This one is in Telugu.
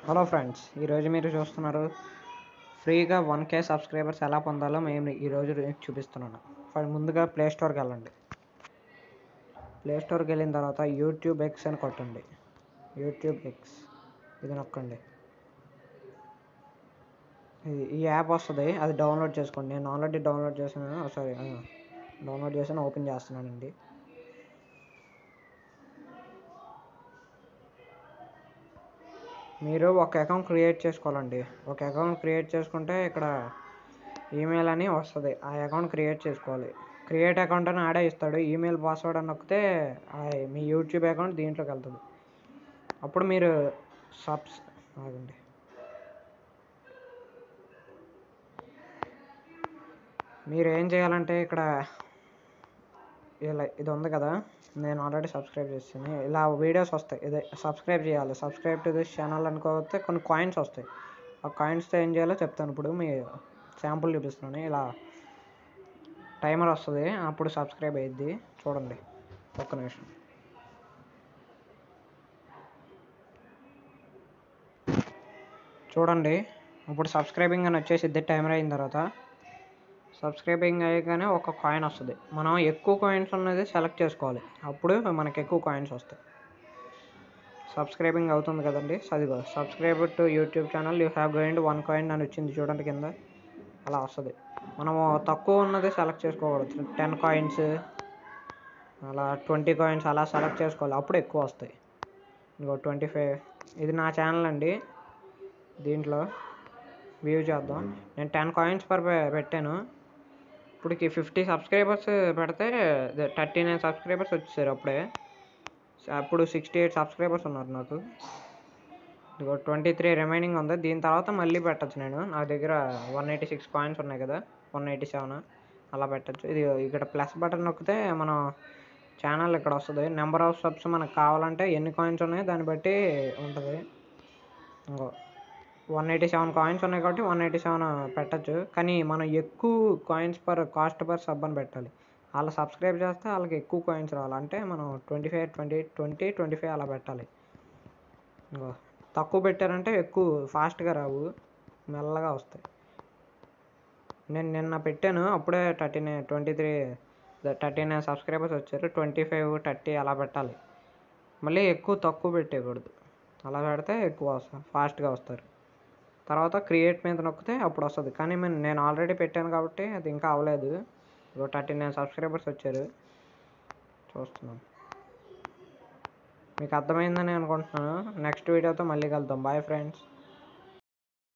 హలో ఫ్రెండ్స్ ఈరోజు మీరు చూస్తున్నారు ఫ్రీగా వన్ కే సబ్స్క్రైబర్స్ ఎలా పొందాలో మేము ఈరోజు మీకు చూపిస్తున్నాను ఫ- ముందుగా ప్లే స్టోర్కి వెళ్ళండి ప్లే స్టోర్కి వెళ్ళిన తర్వాత యూట్యూబ్ ఎక్స్ అని కొట్టండి యూట్యూబ్ ఎక్స్ ఇది నొక్కండి ఇది ఈ యాప్ వస్తుంది అది డౌన్లోడ్ చేసుకోండి నేను ఆల్రెడీ డౌన్లోడ్ చేశాను సారీ డౌన్లోడ్ చేశాను ఓపెన్ చేస్తున్నానండి మీరు ఒక అకౌంట్ క్రియేట్ చేసుకోవాలండి ఒక అకౌంట్ క్రియేట్ చేసుకుంటే ఇక్కడ ఈమెయిల్ అని వస్తుంది ఆ అకౌంట్ క్రియేట్ చేసుకోవాలి క్రియేట్ అకౌంట్ అని ఆడే ఇస్తాడు ఈమెయిల్ పాస్వర్డ్ అని నొక్కితే ఆ మీ యూట్యూబ్ అకౌంట్ దీంట్లోకి వెళ్తుంది అప్పుడు మీరు సబ్స్ ఆగండి మీరు ఏం చేయాలంటే ఇక్కడ ఇలా ఇది ఉంది కదా నేను ఆల్రెడీ సబ్స్క్రైబ్ చేస్తాను ఇలా వీడియోస్ వస్తాయి ఇదే సబ్స్క్రైబ్ చేయాలి సబ్స్క్రైబ్ టు దిస్ ఛానల్ అనుకోకపోతే కొన్ని కాయిన్స్ వస్తాయి ఆ కాయిన్స్తో ఏం చేయాలో చెప్తాను ఇప్పుడు మీ శాంపుల్ చూపిస్తున్నాను ఇలా టైమర్ వస్తుంది అప్పుడు సబ్స్క్రైబ్ అయ్యిద్ది చూడండి ఒక్క నిమిషం చూడండి ఇప్పుడు సబ్స్క్రైబింగ్ అని వచ్చేసిద్ది టైమర్ అయిన తర్వాత సబ్స్క్రైబింగ్ అయ్యగానే ఒక కాయిన్ వస్తుంది మనం ఎక్కువ కాయిన్స్ ఉన్నది సెలెక్ట్ చేసుకోవాలి అప్పుడు మనకి ఎక్కువ కాయిన్స్ వస్తాయి సబ్స్క్రైబింగ్ అవుతుంది కదండి చదిగో subscribe to YouTube channel you have going one coin అని వచ్చింది చూడండి కింద అలా వస్తుంది మనము తక్కువ ఉన్నది సెలెక్ట్ చేసుకోకూడదు టెన్ కాయిన్స్ అలా ట్వంటీ కాయిన్స్ అలా సెలెక్ట్ చేసుకోవాలి అప్పుడు ఎక్కువ వస్తాయి ఇంకో ట్వంటీ ఫైవ్ ఇది నా ఛానల్ అండి దీంట్లో వ్యూ చేద్దాం నేను టెన్ కాయిన్స్ పర్ పెట్టాను ఇప్పటికి ఫిఫ్టీ సబ్స్క్రైబర్స్ పెడితే థర్టీ నైన్ సబ్స్క్రైబర్స్ వచ్చేసారు అప్పుడే అప్పుడు సిక్స్టీ ఎయిట్ సబ్స్క్రైబర్స్ ఉన్నారు నాకు ఇదిగో ట్వంటీ త్రీ రిమైనింగ్ ఉంది దీని తర్వాత మళ్ళీ పెట్టచ్చు నేను నా దగ్గర వన్ ఎయిటీ సిక్స్ కాయిన్స్ ఉన్నాయి కదా వన్ ఎయిటీ సెవెన్ అలా పెట్టచ్చు ఇది ఇక్కడ ప్లస్ బటన్ నొక్కితే మనం ఛానల్ ఇక్కడ వస్తుంది నెంబర్ ఆఫ్ సబ్స్ మనకు కావాలంటే ఎన్ని కాయిన్స్ ఉన్నాయో దాన్ని బట్టి ఉంటుంది ఇంకో వన్ ఎయిటీ సెవెన్ కాయిన్స్ ఉన్నాయి కాబట్టి వన్ ఎయిటీ సెవెన్ పెట్టచ్చు కానీ మనం ఎక్కువ coins per cost per sub అని పెట్టాలి వాళ్ళు సబ్స్క్రైబ్ చేస్తే వాళ్ళకి ఎక్కువ కాయిన్స్ రావాలి అంటే మనం twenty five twenty twenty twenty five అలా పెట్టాలి ఇంకో తక్కువ పెట్టారంటే ఎక్కువ ఫాస్ట్గా రావు మెల్లగా వస్తాయి నేను నిన్న పెట్టాను అప్పుడే thirty nine twenty three thirty nine subscribers వచ్చారు ట్వంటీ ఫైవ్ థర్టీ అలా పెట్టాలి మళ్ళీ ఎక్కువ తక్కువ పెట్టేయకూడదు అలా పెడితే ఎక్కువ వస్తారు ఫాస్ట్గా వస్తారు తర్వాత క్రియేట్ మీద నొక్కితే అప్పుడు వస్తుంది కానీ నేను నేను ఆల్రెడీ పెట్టాను కాబట్టి అది ఇంకా అవ్వలేదు ఇప్పుడు థర్టీ నైన్ సబ్స్క్రైబర్స్ వచ్చారు చూస్తున్నాం మీకు అర్థమైందని అనుకుంటున్నాను నెక్స్ట్ వీడియోతో మళ్ళీ కలుద్దాం బాయ్ ఫ్రెండ్స్